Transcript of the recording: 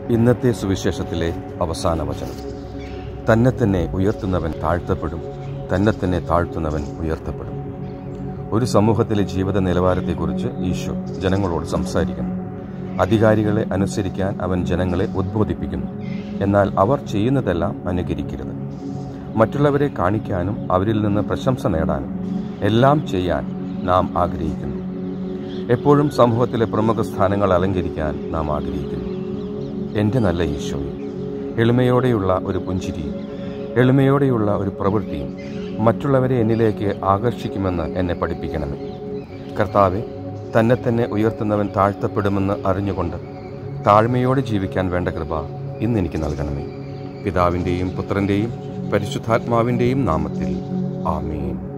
ഇന്നത്തെ സുവിശേഷത്തിലെ അവസാന വചനം തന്നെ തന്നെ ഉയർത്തുന്നവൻ താഴ്ത്തപ്പെടും തന്നെ തന്നെ താഴ്ത്തുന്നവൻ ഉയർത്തപ്പെടും ഒരു സമൂഹത്തിലെ ജീവിത നിലവാരത്തെക്കുറിച്ച് ഈശോ ജനങ്ങളോട് സംസാരിക്കുന്നു അധികാരികളെ അനുസരിക്കാൻ അവൻ ജനങ്ങളെ ഉദ്ബോധിപ്പിക്കുന്നു എന്നാൽ അവർ ചെയ്യുന്നതെല്ലാം അനുകരിക്കരുത് മറ്റുള്ളവരെ കാണിക്കാനും അവരിൽ നിന്ന് പ്രശംസ നേടാനും എല്ലാം ചെയ്യാൻ നാം ആഗ്രഹിക്കുന്നു എപ്പോഴും സമൂഹത്തിലെ പ്രമുഖ സ്ഥാനങ്ങൾ അലങ്കരിക്കാൻ നാം ആഗ്രഹിക്കുന്നു എൻ്റെ നല്ല ഈശോയെ എളിമയോടെയുള്ള ഒരു പുഞ്ചിരിയും എളിമയോടെയുള്ള ഒരു പ്രവൃത്തിയും മറ്റുള്ളവരെ എന്നിലേക്ക് ആകർഷിക്കുമെന്ന് എന്നെ പഠിപ്പിക്കണമേ കർത്താവെ തന്നെ തന്നെ ഉയർത്തുന്നവൻ താഴ്ത്തപ്പെടുമെന്ന് അറിഞ്ഞുകൊണ്ട് താഴ്മയോടെ ജീവിക്കാൻ വേണ്ട കൃപ ഇന്നെനിക്ക് നൽകണമേ പിതാവിൻ്റെയും പുത്രൻ്റെയും പരിശുദ്ധാത്മാവിൻ്റെയും നാമത്തിൽ ആമേൻ